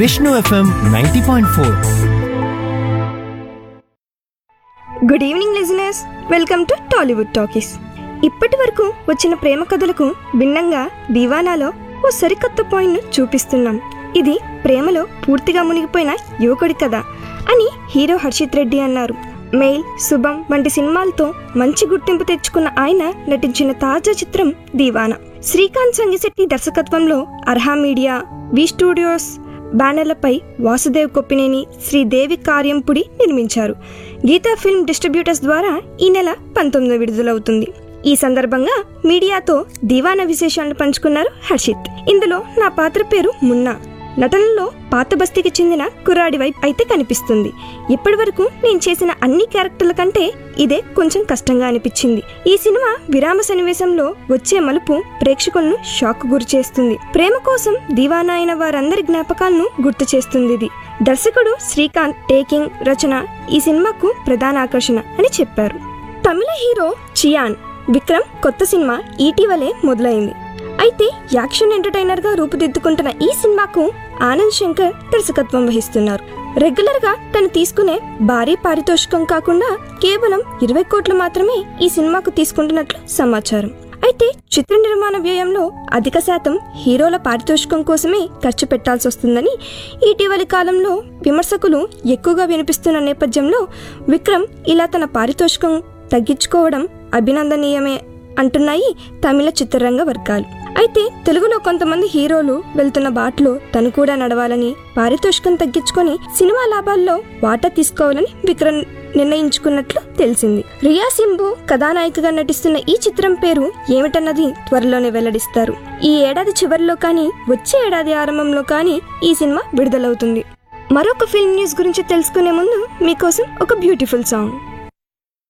Vishnu FM ninety point four good evening listeners welcome to Tollywood talkies ఇప్పటి వరకు వచ్చిన ప్రేమ కథలకు భిన్నంగా దీవానాలో ఓ సరికొత్త పాయింట్ను చూపిస్తున్నాం ఇది ప్రేమలో పూర్తిగా మునిగిపోయిన యువకుడి కథ అని హీరో హర్షిత్ రెడ్డి అన్నారు మెయిల్ శుభం వంటి సినిమాలతో మంచి గుర్తింపు తెచ్చుకున్న ఆయన నటించిన తాజా చిత్రం దీవానా శ్రీకాంత్ సంగిశెట్టి దర్శకత్వంలో అర్హా మీడియా వి స్టూడియోస్ బ్యానర్లపై వాసుదేవ్ కొప్పినేని శ్రీదేవి కార్యంపుడి నిర్మించారు గీతా ఫిల్మ్ డిస్ట్రిబ్యూటర్స్ ద్వారా ఈ నెల పంతొమ్మిది విడుదలవుతుంది ఈ సందర్భంగా మీడియాతో దివానా విశేషాలను పంచుకున్నారు హర్షిత్ ఇందులో నా పాత్ర పేరు మున్నా నటనలో పాత బస్తీకి చెందిన కుర్రాడి వైపు అయితే కనిపిస్తుంది ఇప్పటి వరకు నేను చేసిన అన్ని క్యారెక్టర్ల కంటే ఇదే కొంచెం కష్టంగా అనిపించింది ఈ సినిమా విరామ సన్నివేశంలో వచ్చే మలుపు ప్రేక్షకులను షాక్ గురి చేస్తుంది ప్రేమ కోసం దివానా అయిన వారందరి జ్ఞాపకాలను గుర్తు చేస్తుంది ఇది దర్శకుడు శ్రీకాంత్ టేకింగ్ రచన ఈ సినిమాకు ప్రధాన ఆకర్షణ అని చెప్పారు తమిళ హీరో చియాన్ విక్రమ్ కొత్త సినిమా ఇటీవలే మొదలైంది అయితే యాక్షన్ ఎంటర్టైనర్ గా రూపుదిద్దుకుంటున్న ఈ సినిమాకు ఆనంద్ శంకర్ దర్శకత్వం వహిస్తున్నారు రెగ్యులర్ గా తను తీసుకునే భారీ పారితోషికం కాకుండా కేవలం ఇరవై కోట్లు మాత్రమే ఈ సినిమాకు తీసుకుంటున్నట్లు సమాచారం అయితే చిత్ర నిర్మాణ వ్యయంలో అధిక శాతం హీరోల పారితోషికం కోసమే ఖర్చు పెట్టాల్సి వస్తుందని ఇటీవలి కాలంలో విమర్శకులు ఎక్కువగా వినిపిస్తున్న నేపథ్యంలో విక్రమ్ ఇలా తన పారితోషికం తగ్గించుకోవడం అభినందనీయమే అంటున్నాయి తమిళ చిత్రరంగ వర్గాలు అయితే తెలుగులో కొంతమంది హీరోలు వెళ్తున్న బాటలో తను కూడా నడవాలని పారితోషికం తగ్గించుకొని సినిమా లాభాల్లో వాటా తీసుకోవాలని విక్రమ్ నిర్ణయించుకున్నట్లు తెలిసింది రియా సింబు కథానాయికగా నటిస్తున్న ఈ చిత్రం పేరు ఏమిటన్నది త్వరలోనే వెల్లడిస్తారు ఈ ఏడాది చివరిలో కానీ వచ్చే ఏడాది ఆరంభంలో కానీ ఈ సినిమా విడుదలవుతుంది మరొక ఫిల్మ్ న్యూస్ గురించి తెలుసుకునే ముందు మీకోసం ఒక బ్యూటిఫుల్ సాంగ్